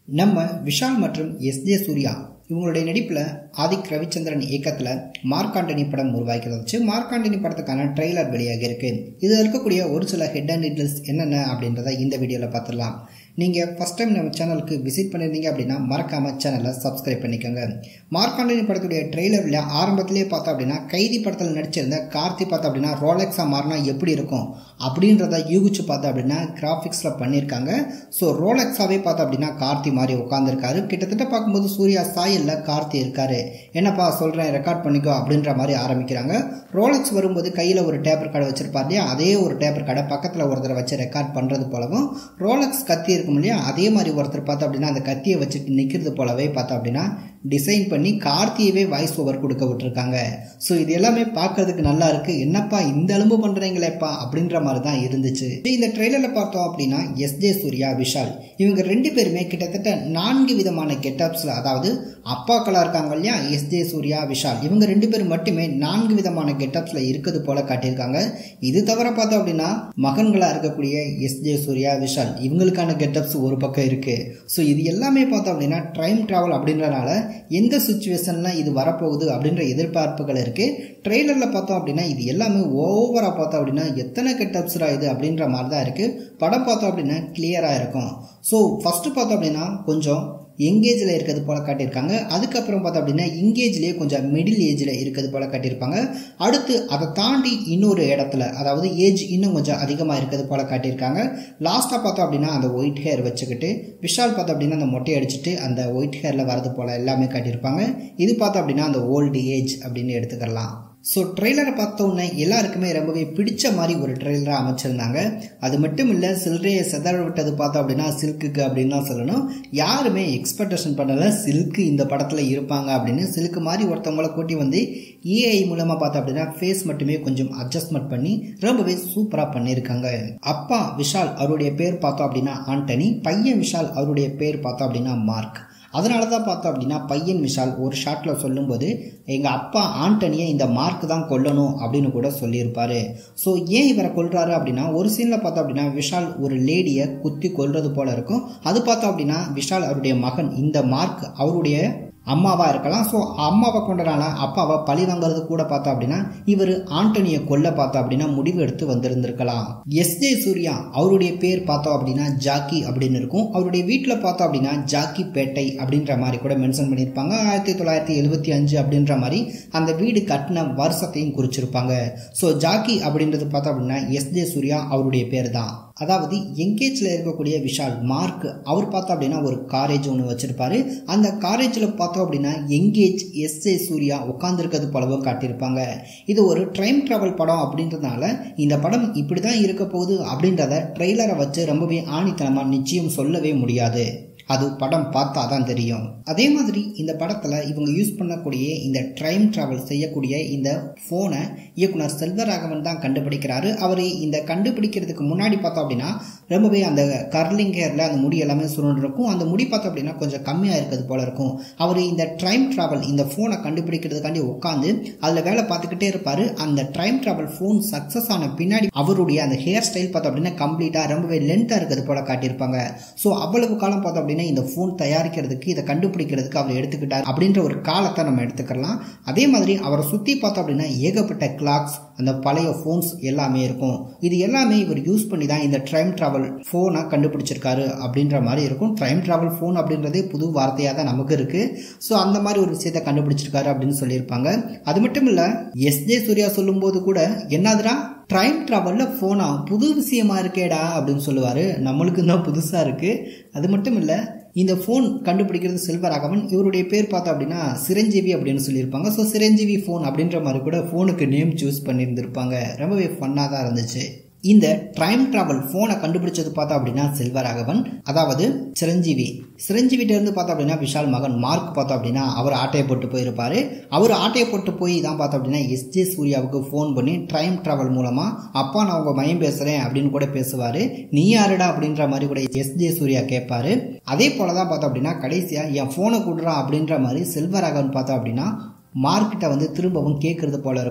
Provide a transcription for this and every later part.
நம்ம விஷால் மற்றும் S J Surya இவங்களுடைய நடிப்பில் ஆதிக் ரவிச்சந்திரன் இயக்கத்தில் மார்க்காண்டனி படம் உருவாக்கி மார்க்காண்டனி படத்துக்கான ட்ரெய்லர் வெளியாகி இருக்கு இதில் இருக்கக்கூடிய ஒரு சில ஹெட் அண்ட் டீட்டெயில்ஸ் என்னென்ன அப்படின்றத இந்த வீடியோவில் பார்த்துடலாம் நீங்கள் ஃபஸ்ட் டைம் நம்ம சேனலுக்கு விசிட் பண்ணியிருந்தீங்க அப்படின்னா மறக்காமல் சேனலை சப்ஸ்கிரைப் பண்ணிக்கோங்க மார்க்காண்டனி படத்துடைய ட்ரெய்லரில் ஆரம்பத்திலே பார்த்தோம் அப்படின்னா கைதி படத்தில் நடிச்சிருந்த கார்த்தி பார்த்தோம் அப்படின்னா ரோலெக்ஸாக மாறினா எப்படி இருக்கும் அப்படின்றத யூகிச்சு பார்த்தோம் அப்படின்னா கிராஃபிக்ஸில் பண்ணியிருக்காங்க ஸோ ரோலெக்ஸாகவே பார்த்தோம் அப்படின்னா கார்த்தி மாதிரி உட்காந்துருக்காரு கிட்டத்தட்ட பார்க்கும்போது சூர்யா சாயலில் கார்த்தி இருக்காரு என்னப்பா சொல்கிறேன் ரெக்கார்ட் பண்ணிக்கோ அப்படின்ற மாதிரி ஆரம்பிக்கிறாங்க ரோலெக்ஸ் வரும்போது கையில் ஒரு டேப்பர் கார்டு வச்சிருப்பார் இல்லையா அதே ஒரு டேப்பர் கார்டை பக்கத்தில் ஒருத்தரை வச்சு ரெக்கார்ட் பண்ணுறது போலவும் ரோலெக்ஸ் கத்தி இருக்கும் இல்லையா அதே மாதிரி ஒருத்தர் பார்த்தோம் அப்படின்னா அந்த கத்தியை வச்சுட்டு நிற்கிறது போலவே பார்த்தோம் அப்படின்னா டிசைன் பண்ணி கார்த்தியவே வாய்ஸ் ஓவர் கொடுக்க விட்டுருக்காங்க ஸோ இது எல்லாமே பார்க்கறதுக்கு நல்லா இருக்கு என்னப்பா இந்த அலும்பு பண்ணுறீங்களேப்பா அப்படின்ற மாதிரி தான் இருந்துச்சு இந்த ட்ரெய்லரில் பார்த்தோம் அப்படின்னா எஸ் ஜே சூர்யா விஷால் இவங்க ரெண்டு பேருமே கிட்டத்தட்ட நான்கு விதமான கெட்டப்ஸில் அதாவது அப்பாக்களாக இருக்காங்க இல்லையா எஸ் ஜே சூர்யா விஷால் இவங்க ரெண்டு பேரும் மட்டுமே நான்கு விதமான கெட்டப்ஸில் இருக்குது போல காட்டியிருக்காங்க இது தவிர பார்த்தோம் அப்படின்னா மகன்களாக இருக்கக்கூடிய எஸ் ஜே சூர்யா விஷால் இவங்களுக்கான கெட்டப்ஸ் ஒரு பக்கம் இருக்கு ஸோ இது எல்லாமே பார்த்தோம் அப்படின்னா டைம் ட்ராவல் அப்படின்றனால எந்த சுச்சுவேஷன்ல இது வரப்போகுது அப்படின்ற எதிர்பார்ப்புகள் இருக்கு ட்ரெய்லரில் பார்த்தோம் அப்படின்னா இது எல்லாமே ஓவராக பார்த்தோம் அப்படின்னா எத்தனை கெட்டப்ஸ்ரா இது அப்படின்ற மாதிரி தான் இருக்கு படம் பார்த்தோம் அப்படின்னா கிளியராக இருக்கும் ஸோ ஃபர்ஸ்ட் பார்த்தோம் அப்படின்னா கொஞ்சம் எங்கேஜில் இருக்கிறது போல காட்டியிருக்காங்க அதுக்கப்புறம் பார்த்தோம் அப்படின்னா இங்கேஜ்லேயே கொஞ்சம் மிடில் ஏஜில் இருக்கிறது போல காட்டியிருப்பாங்க அடுத்து அதை தாண்டி இன்னொரு இடத்துல அதாவது ஏஜ் இன்னும் கொஞ்சம் அதிகமாக இருக்கிறது போல காட்டியிருக்காங்க லாஸ்ட்டாக பார்த்தோம் அப்படின்னா அந்த ஒயிட் ஹேர் வச்சுக்கிட்டு விஷால் பார்த்தோம் அப்படின்னா அந்த மொட்டை அடிச்சுட்டு அந்த ஒயிட் ஹேரில் வரது போல் எல்லாமே காட்டியிருப்பாங்க இது பார்த்தோம் அப்படின்னா அந்த ஓல்டு ஏஜ் அப்படின்னு எடுத்துக்கலாம் ஸோ ட்ரெய்லரை பார்த்த உடனே எல்லாருக்குமே ரொம்பவே பிடிச்ச மாதிரி ஒரு ட்ரெய்லராக அமைச்சிருந்தாங்க அது மட்டும் இல்லை சில்லறையை செதற விட்டது பார்த்தோம் அப்படின்னா சில்க்குக்கு அப்படின்னு தான் சொல்லணும் யாருமே எக்ஸ்பெக்டேஷன் பண்ணலை சில்க்கு இந்த படத்தில் இருப்பாங்க அப்படின்னு சில்க்கு மாதிரி ஒருத்தவங்கள கூட்டி வந்து ஏஐ மூலமாக பார்த்தோம் அப்படின்னா ஃபேஸ் மட்டுமே கொஞ்சம் அட்ஜஸ்ட்மெண்ட் பண்ணி ரொம்பவே சூப்பராக பண்ணியிருக்காங்க அப்பா விஷால் அவருடைய பேர் பார்த்தோம் அப்படின்னா ஆண்டனி பையன் விஷால் அவருடைய பேர் பார்த்தோம் அப்படின்னா மார்க் அதனால தான் பார்த்தோம் அப்படின்னா பையன் விஷால் ஒரு ஷாட்டில் சொல்லும்போது எங்கள் அப்பா ஆண்டனியை இந்த மார்க் தான் கொல்லணும் அப்படின்னு கூட சொல்லியிருப்பாரு ஸோ ஏன் இவரை கொல்றாரு அப்படின்னா ஒரு சீனில் பார்த்தோம் அப்படின்னா விஷால் ஒரு லேடியை குத்தி கொல்றது போல இருக்கும் அது பார்த்தோம் அப்படின்னா விஷால் அவருடைய மகன் இந்த மார்க் அவருடைய அம்மாவா இருக்கலாம் ஸோ அம்மாவை கொண்டனால அப்பாவை பழி வாங்குறது கூட பார்த்தோம் அப்படின்னா இவர் ஆண்டனியை கொல்ல பார்த்தோம் அப்படின்னா முடிவு எடுத்து வந்திருந்திருக்கலாம் எஸ் ஜே சூர்யா அவருடைய பேர் பார்த்தோம் அப்படின்னா ஜாக்கி அப்படின்னு இருக்கும் அவருடைய வீட்டில் பார்த்தோம் அப்படின்னா ஜாக்கி பேட்டை அப்படின்ற மாதிரி கூட மென்ஷன் பண்ணியிருப்பாங்க ஆயிரத்தி தொள்ளாயிரத்தி எழுபத்தி அஞ்சு அப்படின்ற மாதிரி அந்த வீடு கட்டின வருஷத்தையும் குறிச்சிருப்பாங்க ஸோ ஜாக்கி அப்படின்றது பார்த்தோம் அப்படின்னா எஸ் ஜே சூர்யா அவருடைய பேர் தான் அதாவது எங்கேஜில் இருக்கக்கூடிய விஷால் மார்க் அவர் பார்த்தோம் அப்படின்னா ஒரு காரேஜ் ஒன்று வச்சிருப்பாரு அந்த காரேஜில் பார்த்தோம் அப்படின்னா எங்கேஜ் எஸ் ஏ சூர்யா உட்காந்துருக்கிறது போலவும் காட்டியிருப்பாங்க இது ஒரு ட்ரைம் ட்ராவல் படம் அப்படின்றதுனால இந்த படம் இப்படி தான் இருக்க போகுது அப்படின்றத ட்ரெய்லரை வச்சு ரொம்பவே ஆணித்தனமாக நிச்சயம் சொல்லவே முடியாது அது படம் பார்த்தா தான் தெரியும் அதே மாதிரி இந்த படத்தில் இவங்க யூஸ் பண்ணக்கூடிய இந்த ட்ரைம் ட்ராவல் செய்யக்கூடிய இந்த ஃபோனை இயக்குனர் செல்வராகவன் தான் கண்டுபிடிக்கிறாரு அவர் இந்த கண்டுபிடிக்கிறதுக்கு முன்னாடி பார்த்தோம் அப்படின்னா ரொம்பவே அந்த கர்லிங் ஹேரில் அந்த முடி எல்லாமே சுருண்டு இருக்கும் அந்த முடி பார்த்தோம் அப்படின்னா கொஞ்சம் கம்மியாக இருக்கிறது போல இருக்கும் அவர் இந்த ட்ரைம் ட்ராவல் இந்த ஃபோனை கண்டுபிடிக்கிறதுக்காண்டி உட்காந்து அதில் வேலை பார்த்துக்கிட்டே இருப்பார் அந்த ட்ரைம் ட்ராவல் ஃபோன் சக்ஸஸ் ஆன பின்னாடி அவருடைய அந்த ஹேர் ஸ்டைல் பார்த்தோம் அப்படின்னா கம்ப்ளீட்டாக ரொம்பவே லென்த்தாக இருக்கிறது போல காட்டியிருப்பாங்க ஸோ அவ்வளவு காலம் பார்த்தோம் அப்படின்னா இந்த ஃபோன் தயாரிக்கிறதுக்கு இதை கண்டுபிடிக்கிறதுக்கு அவர் எடுத்துக்கிட்டார் அப்படின்ற ஒரு காலத்தை நம்ம எடுத்துக்கலாம் அதே மாதிரி அவரை சுற்றி பார்த்தோம் அப்படின்னா ஏகப்பட்ட கிளாக்ஸ் அந்த பழைய ஃபோன்ஸ் எல்லாமே இருக்கும் இது எல்லாமே இவர் யூஸ் பண்ணி தான் இந்த ட்ரைம் ட்ராவல் ஃபோனை கண்டுபிடிச்சிருக்காரு அப்படின்ற மாதிரி இருக்கும் ட்ரைம் ட்ராவல் ஃபோன் அப்படின்றதே புது வார்த்தையாக தான் நமக்கு இருக்கு ஸோ அந்த மாதிரி ஒரு விஷயத்தை கண்டுபிடிச்சிருக்காரு அப்படின்னு சொல்லியிருப்பாங்க அது மட்டும் இல்லை எஸ் ஜே சூர்யா சொல்லும்போது கூட என்னதுரா ட்ரைம் ட்ராவலில் ஃபோனா புது விஷயமா இருக்கேடா அப்படின்னு சொல்லுவார் நம்மளுக்கு தான் புதுசாக இருக்குது அது மட்டும் இல்லை இந்த ஃபோன் கண்டுபிடிக்கிறது செல்வராகவன் இவருடைய பேர் பார்த்தோம் அப்படின்னா சிரஞ்சீவி அப்படின்னு சொல்லியிருப்பாங்க ஸோ சிரஞ்சீவி ஃபோன் அப்படின்ற மாதிரி கூட ஃபோனுக்கு நேம் சூஸ் பண்ணியிருந்திருப்பாங்க ரொம்பவே ஃபன்னாக தான் இருந்துச்சு இந்த டைம் டிராவல் ஃபோனை கண்டுபிடிச்சது பார்த்தா அப்படின்னா செல்வராகவன் அதாவது சிரஞ்சீவி சிரஞ்சீவிட்ட இருந்து பார்த்தா அப்படின்னா விஷால் மகன் மார்க் பார்த்தோம் அப்படின்னா அவர் ஆட்டையை போட்டு போயிருப்பாரு அவர் ஆட்டையை போட்டு போய் தான் பார்த்தோம் அப்படின்னா எஸ் ஜே சூர்யாவுக்கு ஃபோன் பண்ணி டைம் டிராவல் மூலமா அப்பா நான் உங்க மையம் பேசுறேன் அப்படின்னு கூட பேசுவாரு நீ யாருடா அப்படின்ற மாதிரி கூட எஸ் ஜே சூர்யா கேட்பாரு அதே போலதான் பார்த்தோம் அப்படின்னா கடைசியா என் போனை கொடுறா அப்படின்ற மாதிரி செல்வராகவன் பார்த்தோம் அப்படின்னா மார்க்கிட்ட வந்து திரும்பவும் கேட்கறது போல இருக்கும்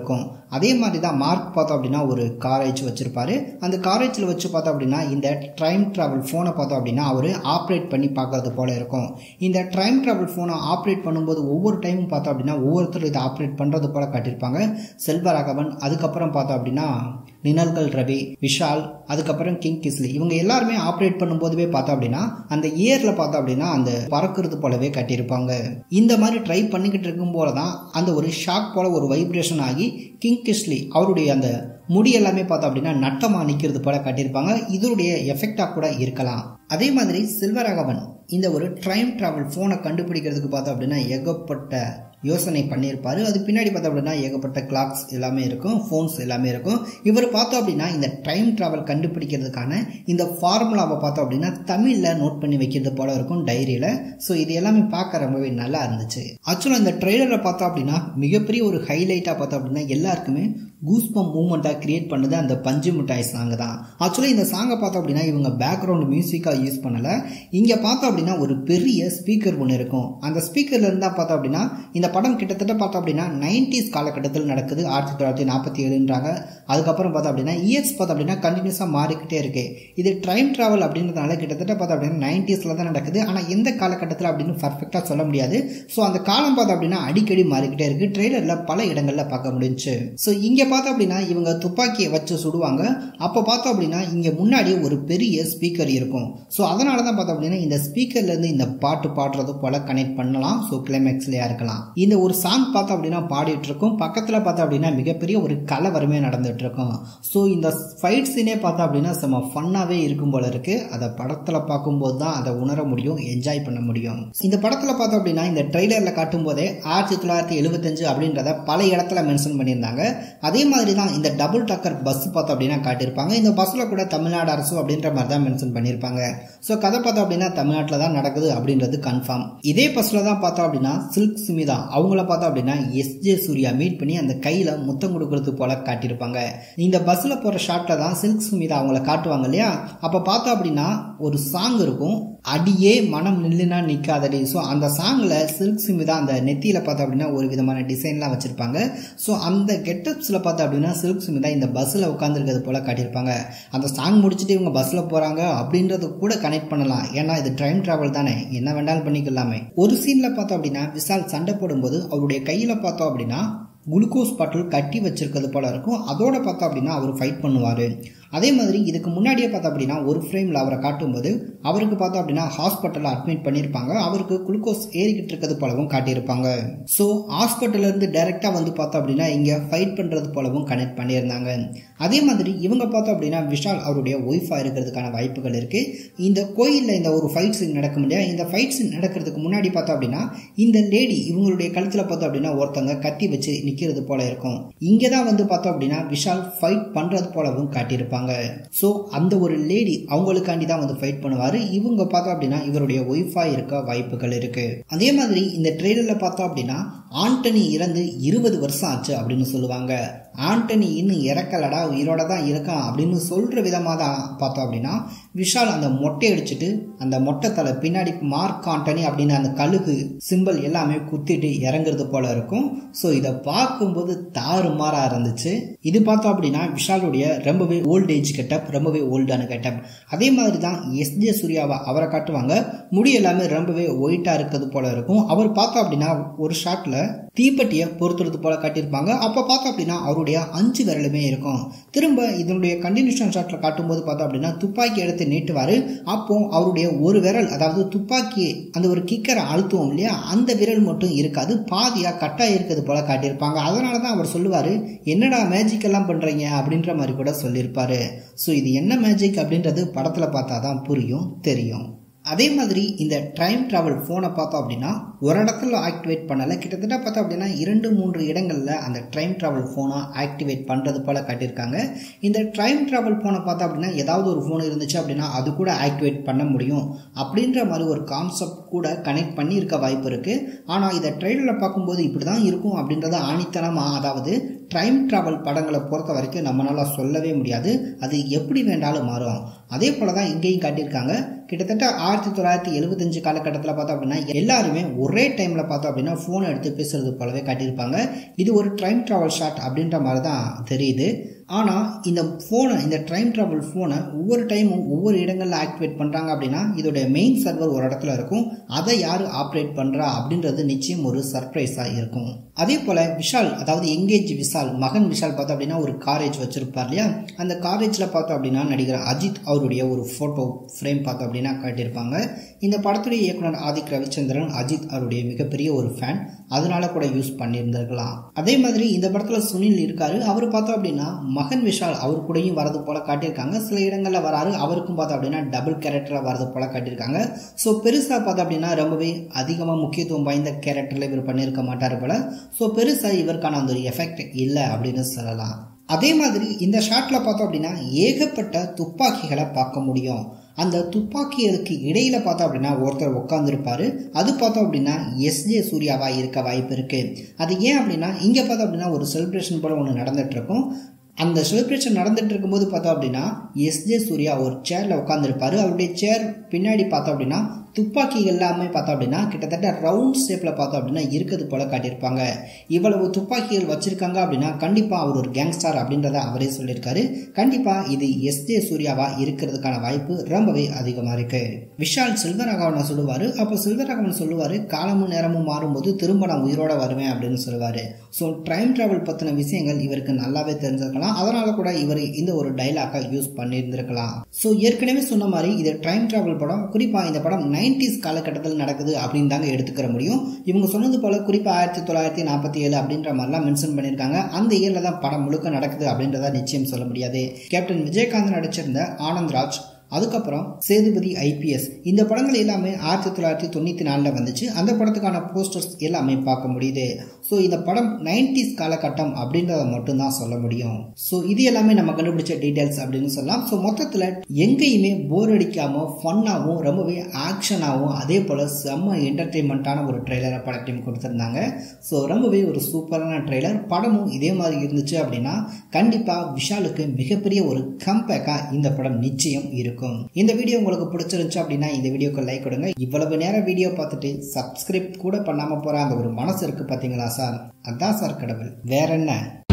அதே மாதிரி தான் மார்க் பார்த்தோம் அப்படின்னா ஒரு காரேஜ் வச்சிருப்பாரு அந்த காரேஜில் வச்சு பார்த்தோம் அப்படின்னா இந்த டைம் ட்ராவல் ஃபோனை பார்த்தோம் அப்படின்னா அவர் ஆப்ரேட் பண்ணி பார்க்கறது போல இருக்கும் இந்த டைம் ட்ராவல் ஃபோனை ஆப்ரேட் பண்ணும்போது ஒவ்வொரு டைமும் பார்த்தோம் அப்படின்னா ஒவ்வொருத்தரும் இதை ஆப்ரேட் பண்ணுறது போல காட்டியிருப்பாங்க செல்வராகவன் அதுக்கப்புறம் பார்த்தோம் அப்படின்னா நினல்கள் ரவி விஷால் அதுக்கப்புறம் கிங் கிஸ்லி இவங்க எல்லாருமே ஆப்ரேட் பண்ணும்போதுவே பார்த்தோம் அப்படின்னா அந்த இயரில் பார்த்தோம் அப்படின்னா அந்த பறக்கிறது போலவே கட்டியிருப்பாங்க இந்த மாதிரி ட்ரை பண்ணிக்கிட்டு இருக்கும் போல தான் அந்த ஒரு ஷாக் போல ஒரு வைப்ரேஷன் ஆகி கிங் கிஸ்லி அவருடைய அந்த முடி எல்லாமே பார்த்தோம் அப்படின்னா நட்டமாக நிற்கிறது போல காட்டியிருப்பாங்க இதனுடைய எஃபெக்டாக கூட இருக்கலாம் அதே மாதிரி செல்வராகவன் இந்த ஒரு ட்ரைம் ட்ராவல் ஃபோனை கண்டுபிடிக்கிறதுக்கு பார்த்தோம் அப்படின்னா ஏகப்பட்ட யோசனை பண்ணியிருப்பாரு அது பின்னாடி பார்த்தோம் அப்படின்னா ஏகப்பட்ட கிளாக்ஸ் எல்லாமே இருக்கும் ஃபோன்ஸ் எல்லாமே இருக்கும் இவர் பார்த்தோம் அப்படின்னா இந்த டைம் ட்ராவல் கண்டுபிடிக்கிறதுக்கான இந்த ஃபார்முலாவை பார்த்தோம் அப்படின்னா தமிழில் நோட் பண்ணி வைக்கிறது போல இருக்கும் டைரியில் ஸோ இது எல்லாமே பார்க்க ரொம்பவே நல்லா இருந்துச்சு ஆக்சுவலாக இந்த ட்ரெய்லரை பார்த்தோம் அப்படின்னா மிகப்பெரிய ஒரு ஹைலைட்டாக பார்த்தோம் அப்படின்னா எல்லாருக்குமே கூஸ்பம் மூமெண்ட்டாக கிரியேட் பண்ணது அந்த பஞ்சு மிட்டாய் சாங் தான் ஆக்சுவலாக இந்த சாங்கை பார்த்தோம் அப்படின்னா இவங்க பேக்ரவுண்ட் மியூசிக்காக யூஸ் பண்ணலை இங்கே பார்த்தோம் அப்படின்னா ஒரு பெரிய ஸ்பீக்கர் ஒன்று இருக்கும் அந்த ஸ்பீக்கர்ல இருந்தால் பார்த்தோம் அப்படின்னா இந்த படம் கிட்டத்தட்ட பார்த்தோம் அப்படின்னா நைன்டிஸ் காலகட்டத்தில் நடக்குது ஆயிரத்தி தொள்ளாயிரத்தி நாற்பத்தி ஏழுன்றாங்க அதுக்கப்புறம் பார்த்தோம் அப்படின்னா இயர்ஸ் பார்த்தோம் அப்படின்னா கண்டினியூஸாக மாறிக்கிட்டே இருக்கு இது டைம் ட்ராவல் அப்படின்றதுனால கிட்டத்தட்ட பார்த்தோம் அப்படின்னா நைன்டிஸில் தான் நடக்குது ஆனால் எந்த காலகட்டத்தில் அப்படின்னு பர்ஃபெக்டாக சொல்ல முடியாது ஸோ அந்த காலம் பார்த்தோம் அப்படின்னா அடிக்கடி மாறிக்கிட்டே இருக்கு ட்ரெய்லரில் பல இடங்களில் பார்க்க முடிஞ்சுச்சு ஸோ இங்கே பார்த்தோம் அப்படின்னா இவங்க துப்பாக்கியை வச்சு சுடுவாங்க அப்போ பார்த்தோம் அப்படின்னா இங்கே முன்னாடி ஒரு பெரிய ஸ்பீக்கர் இருக்கும் ஸோ அதனால தான் பார்த்தோம் அப்படின்னா இந்த ஸ்பீக்கர்லேருந்து இந்த பாட்டு பாடுறது போல கனெக்ட் பண்ணலாம் ஸோ கிளைமேக்ஸ்லேயே இருக்கலாம் இந்த ஒரு சாங் பார்த்தோம் அப்படின்னா பாடிட்டு இருக்கும் பக்கத்தில் பார்த்தோம் அப்படின்னா மிகப்பெரிய ஒரு கலவரமே நடந்துட்டு இருக்கும் ஸோ இந்த ஃபைட் சீனே பார்த்தோம் அப்படின்னா செம்ம ஃபன்னாகவே இருக்கும் போல இருக்கு அதை படத்தில் பார்க்கும்போது தான் அதை உணர முடியும் என்ஜாய் பண்ண முடியும் இந்த படத்தில் பார்த்தோம் அப்படின்னா இந்த ட்ரெய்லரில் காட்டும் போதே ஆயிரத்தி தொள்ளாயிரத்தி எழுபத்தஞ்சு அப்படின்றத பல இடத்துல மென்ஷன் பண்ணியிருந்தாங்க அதே மாதிரி தான் இந்த டபுள் டக்கர் பஸ் பார்த்தோம் அப்படின்னா காட்டியிருப்பாங்க இந்த பஸ்ஸில் கூட தமிழ்நாடு அரசு அப்படின்ற மாதிரி தான் மென்ஷன் பண்ணியிருப்பாங்க ஸோ கதை பார்த்தோம் அப்படின்னா தமிழ்நாட்டில் தான் நடக்குது அப்படின்றது கன்ஃபார்ம் இதே பஸ்ஸில் தான் பார்த்தோம் அப்படின்னா சில்க் சுமிதா அவங்கள பார்த்தோம் அப்படின்னா எஸ் ஜே சூர்யா மீட் பண்ணி அந்த கையில் முத்தம் கொடுக்கறது போல காட்டியிருப்பாங்க இந்த பஸ்ஸில் போகிற ஷாட்டில் தான் சில்க் சுமிதா அவங்கள காட்டுவாங்க இல்லையா அப்போ பார்த்தோம் அப்படின்னா ஒரு சாங் இருக்கும் அடியே மனம் நில்லுனா நிற்காதடி ஸோ அந்த சாங்கில் சில்க் சுமிதா அந்த நெத்தியில் பார்த்தோம் அப்படின்னா ஒரு விதமான டிசைன்லாம் வச்சுருப்பாங்க ஸோ அந்த கெட்டப்ஸில் பார்த்தோம் அப்படின்னா சில்க் சுமிதா இந்த பஸ்ஸில் உட்காந்துருக்கிறது போல் காட்டியிருப்பாங்க அந்த சாங் முடிச்சுட்டு இவங்க பஸ்ஸில் போகிறாங்க அப்படின்றது கூட கனெக்ட் பண்ணலாம் ஏன்னா இது ட்ரெயின் ட்ராவல் தானே என்ன வேண்டாலும் பண்ணிக்கலாமே ஒரு சீனில் பார்த்தோம் அப்படின்னா விசால் சண்டை போடும்போது அவருடைய கையில் பார்த்தோம் அப்படின்னா குளுக்கோஸ் பாட்டில் கட்டி வச்சிருக்கிறது போல இருக்கும் அதோட பார்த்தோம் அப்படின்னா அவர் ஃபைட் பண்ணுவார் அதே மாதிரி இதுக்கு முன்னாடியே பார்த்தோம் அப்படின்னா ஒரு ஃப்ரேமில் அவரை காட்டும்போது அவருக்கு பார்த்தோம் அப்படின்னா ஹாஸ்பிட்டலில் அட்மிட் பண்ணியிருப்பாங்க அவருக்கு குளுக்கோஸ் ஏறிக்கிட்டு இருக்கிறது போலவும் காட்டியிருப்பாங்க ஸோ ஹாஸ்பிட்டல்லேருந்து டைரெக்டாக வந்து பார்த்தோம் அப்படின்னா இங்கே ஃபைட் பண்ணுறது போலவும் கனெக்ட் பண்ணியிருந்தாங்க அதே மாதிரி இவங்க பார்த்தோம் அப்படின்னா விஷால் அவருடைய ஒய்ஃபாக இருக்கிறதுக்கான வாய்ப்புகள் இருக்குது இந்த கோயிலில் இந்த ஒரு ஃபைட் சீன் நடக்கும் இல்லையா இந்த ஃபைட் சீன் நடக்கிறதுக்கு முன்னாடி பார்த்தோம் அப்படின்னா இந்த லேடி இவங்களுடைய கழுத்தில் பார்த்தோம் அப்படின்னா ஒருத்தவங்க கத்தி வச்சு நிற்கிறது போல இருக்கும் இங்கே தான் வந்து பார்த்தோம் அப்படின்னா விஷால் ஃபைட் பண்ணுறது போலவும் காட்டியிருப்பாங்க ஸோ அந்த ஒரு லேடி அவங்களுக்காண்டி தான் வந்து ஃபைட் பண்ணுவார் இவங்க பார்த்தோம் அப்படின்னா இவருடைய ஒய்ஃபாக இருக்க வாய்ப்புகள் இருக்கு அதே மாதிரி இந்த ட்ரெய்லரில் பார்த்தோம் அப்படின்னா ஆண்டனி இறந்து இருபது வருஷம் ஆச்சு அப்படின்னு சொல்லுவாங்க ஆண்டனி இன்னும் இறக்கலடா உயிரோட தான் இருக்கான் அப்படின்னு சொல்கிற விதமாக தான் பார்த்தோம் அப்படின்னா விஷால் அந்த மொட்டை அடிச்சுட்டு அந்த மொட்டை தலை பின்னாடி மார்க் ஆண்டனி அப்படின்னு அந்த கழுகு சிம்பிள் எல்லாமே குத்திட்டு இறங்குறது போல இருக்கும் ஸோ இதை பார்க்கும்போது தாறுமாறாக இருந்துச்சு இது பார்த்தோம் அப்படின்னா விஷாலுடைய ரொம்பவே ஓல்ட் ஏஜ் கெட்டப் ரொம்பவே ஓல்டான கெட்டப் அதே மாதிரி தான் எஸ் ஜே சூர்யாவை அவரை காட்டுவாங்க முடி எல்லாமே ரொம்பவே ஒயிட்டாக இருக்கிறது போல இருக்கும் அவர் பார்த்தோம் அப்படின்னா ஒரு ஷாட்டில் தீப்பெட்டியை பொறுத்துறது போல காட்டியிருப்பாங்க அப்போ பார்த்தோம் அப்படின்னா அவருடைய அஞ்சு விரலுமே இருக்கும் திரும்ப இதனுடைய கண்டினியூஷன் ஷாட்டில் காட்டும்போது பார்த்தோம் அப்படின்னா துப்பாக்கி எடுத்து நீட்டுவார் அப்போ அவருடைய ஒரு விரல் அதாவது துப்பாக்கி அந்த ஒரு கிக்கரை அழுத்துவோம் இல்லையா அந்த விரல் மட்டும் இருக்காது பாதியாக கட்டாக இருக்கிறது போல காட்டியிருப்பாங்க அதனால தான் அவர் சொல்லுவார் என்னடா மேஜிக் எல்லாம் பண்ணுறீங்க அப்படின்ற மாதிரி கூட சொல்லியிருப்பாரு ஸோ இது என்ன மேஜிக் அப்படின்றது படத்தில் பார்த்தா தான் புரியும் தெரியும் அதே மாதிரி இந்த டைம் ட்ராவல் ஃபோனை பார்த்தோம் அப்படின்னா ஒரு இடத்துல ஆக்டிவேட் பண்ணலை கிட்டத்தட்ட பார்த்தோம் அப்படின்னா இரண்டு மூன்று இடங்களில் அந்த டைம் ட்ராவல் ஃபோனை ஆக்டிவேட் பண்ணுறது போல் காட்டியிருக்காங்க இந்த டைம் ட்ராவல் ஃபோனை பார்த்தோம் அப்படின்னா ஏதாவது ஒரு ஃபோன் இருந்துச்சு அப்படின்னா அது கூட ஆக்டிவேட் பண்ண முடியும் அப்படின்ற மாதிரி ஒரு கான்செப்ட் கூட கனெக்ட் பண்ணியிருக்க வாய்ப்பு இருக்குது ஆனால் இதை ட்ரெயிலரில் பார்க்கும்போது இப்படி தான் இருக்கும் அப்படின்றத ஆணித்தனமாக அதாவது டைம் ட்ராவல் படங்களை பொறுத்த வரைக்கும் நம்மளால் சொல்லவே முடியாது அது எப்படி வேண்டாலும் மாறும் அதே போல தான் இங்கேயும் காட்டியிருக்காங்க கிட்டத்தட்ட ஆயிரத்தி தொள்ளாயிரத்தி எழுபத்தஞ்சு காலகட்டத்தில் பார்த்தோம் அப்படின்னா எல்லாருமே ஒரே டைமில் பார்த்தோம் அப்படின்னா ஃபோனை எடுத்து பேசுறது போலவே காட்டியிருப்பாங்க இது ஒரு டைம் ட்ராவல் ஷாட் அப்படின்ற மாதிரி தான் தெரியுது ஆனால் இந்த ஃபோனை இந்த டைம் ட்ராவல் ஃபோனை ஒவ்வொரு டைமும் ஒவ்வொரு இடங்களில் ஆக்டிவேட் பண்ணுறாங்க அப்படின்னா இதோடைய மெயின் சர்வர் ஒரு இடத்துல இருக்கும் அதை யார் ஆப்ரேட் பண்ணுறா அப்படின்றது நிச்சயம் ஒரு சர்ப்ரைஸாக இருக்கும் அதே போல் விஷால் அதாவது எங்கேஜ் விஷால் மகன் விஷால் பார்த்தோம் அப்படின்னா ஒரு காரேஜ் வச்சுருப்பார் இல்லையா அந்த காரேஜில் பார்த்தோம் அப்படின்னா நடிகர் அஜித் அவருடைய ஒரு ஃபோட்டோ ஃப்ரேம் பார்த்தோம் அப்படின்னா காட்டியிருப்பாங்க இந்த படத்துடைய இயக்குனர் ஆதிக் ரவிச்சந்திரன் அஜித் அவருடைய மிகப்பெரிய ஒரு ஃபேன் அதனால கூட யூஸ் பண்ணியிருந்திருக்கலாம் அதே மாதிரி இந்த படத்தில் சுனில் இருக்காரு அவர் பார்த்தோம் அப்படின்னா மகன் விஷால் அவர் கூடயும் வரது போல காட்டியிருக்காங்க சில இடங்களில் வராரு அவருக்கும் பார்த்தோம் அப்படின்னா டபுள் கேரக்டராக வரது போல காட்டியிருக்காங்க ஸோ பெருசாக பார்த்தோம் அப்படின்னா ரொம்பவே அதிகமாக முக்கியத்துவம் வாய்ந்த கேரக்டரில் இவர் பண்ணியிருக்க மாட்டார் போல ஸோ பெருசாக இவருக்கான அந்த ஒரு எஃபெக்ட் இல்லை அப்படின்னு சொல்லலாம் அதே மாதிரி இந்த ஷாட்டில் பார்த்தோம் அப்படின்னா ஏகப்பட்ட துப்பாக்கிகளை பார்க்க முடியும் அந்த துப்பாக்கிகளுக்கு இடையில பார்த்தோம் அப்படின்னா ஒருத்தர் உட்காந்துருப்பாரு அது பார்த்தோம் அப்படின்னா எஸ்ஜே சூர்யாவா இருக்க வாய்ப்பு இருக்கு அது ஏன் அப்படின்னா இங்கே பார்த்தோம் அப்படின்னா ஒரு செலிப்ரேஷன் போல ஒன்று நடந்துட்டு இருக்கும் அந்த செலிப்ரேஷன் நடந்துட்டு இருக்கும்போது பார்த்தோம் அப்படின்னா எஸ்ஜே சூர்யா ஒரு சேர்ல உட்காந்துருப்பாரு அவருடைய சேர் பின்னாடி பார்த்தோம் அப்படின்னா துப்பாக்கிகள் எல்லாமே பார்த்தோம் அப்படின்னா கிட்டத்தட்ட ரவுண்ட் ஷேப்பில் பார்த்தோம் அப்படின்னா இருக்கிறது போல காட்டியிருப்பாங்க இவ்வளவு துப்பாக்கிகள் வச்சிருக்காங்க அப்படின்னா கண்டிப்பாக அவர் ஒரு கேங்ஸ்டார் அப்படின்றத அவரே சொல்லியிருக்காரு கண்டிப்பாக இது எஸ்ஜே சூர்யாவா இருக்கிறதுக்கான வாய்ப்பு ரொம்பவே அதிகமாக இருக்கு விஷால் செல்வராகவனை சொல்லுவார் அப்போ செல்வராகவன் சொல்லுவார் காலமும் நேரமும் மாறும்போது திரும்ப நான் உயிரோட வருவேன் அப்படின்னு சொல்லுவார் ஸோ டைம் டிராவல் பற்றின விஷயங்கள் இவருக்கு நல்லாவே தெரிஞ்சிருக்கலாம் அதனால கூட இவர் இந்த ஒரு டைலாக்கை யூஸ் பண்ணியிருந்திருக்கலாம் ஸோ ஏற்கனவே சொன்ன மாதிரி இது டைம் டிராவல் படம் குறிப்பாக இந்த படம் நைன்டிஸ் காலகட்டத்தில் நடக்குது அப்படின்னு தாங்க எடுத்துக்கிற முடியும் இவங்க சொன்னது போல குறிப்பாக ஆயிரத்தி தொள்ளாயிரத்தி நாற்பத்தி ஏழு அப்படின்ற மாதிரிலாம் மென்ஷன் பண்ணியிருக்காங்க அந்த இயரில் தான் படம் முழுக்க நடக்குது அப்படின்றத நிச்சயம் சொல்ல முடியாது கேப்டன் விஜயகாந்த் நடிச்சிருந்த ஆனந்த்ராஜ் அதுக்கப்புறம் சேதுபதி ஐபிஎஸ் இந்த படங்கள் எல்லாமே ஆயிரத்தி தொள்ளாயிரத்தி தொண்ணூற்றி நாலில் வந்துச்சு அந்த படத்துக்கான போஸ்டர்ஸ் எல்லாமே பார்க்க முடியுது ஸோ இந்த படம் நைன்டிஸ் காலகட்டம் அப்படின்றத மட்டும்தான் சொல்ல முடியும் ஸோ இது எல்லாமே நம்ம கண்டுபிடிச்ச டீட்டெயில்ஸ் அப்படின்னு சொல்லலாம் ஸோ மொத்தத்தில் எங்கேயுமே போர் அடிக்காமல் ஃபன்னாகவும் ரொம்பவே ஆக்ஷனாகவும் அதே போல் செம்ம என்டர்டெயின்மெண்ட்டான ஒரு ட்ரெய்லரை படத்தையும் கொடுத்துருந்தாங்க ஸோ ரொம்பவே ஒரு சூப்பரான ட்ரெய்லர் படமும் இதே மாதிரி இருந்துச்சு அப்படின்னா கண்டிப்பாக விஷாலுக்கு மிகப்பெரிய ஒரு கம்பேக்காக இந்த படம் நிச்சயம் இருக்கும் இருக்கும் இந்த வீடியோ உங்களுக்கு பிடிச்சிருந்துச்சு அப்படின்னா இந்த வீடியோக்கு லைக் கொடுங்க இவ்வளவு நேரம் வீடியோ பார்த்துட்டு சப்ஸ்கிரைப் கூட பண்ணாம போற அந்த ஒரு மனசு இருக்கு பாத்தீங்களா சார் அதான் சார் கடவுள் வேற என்ன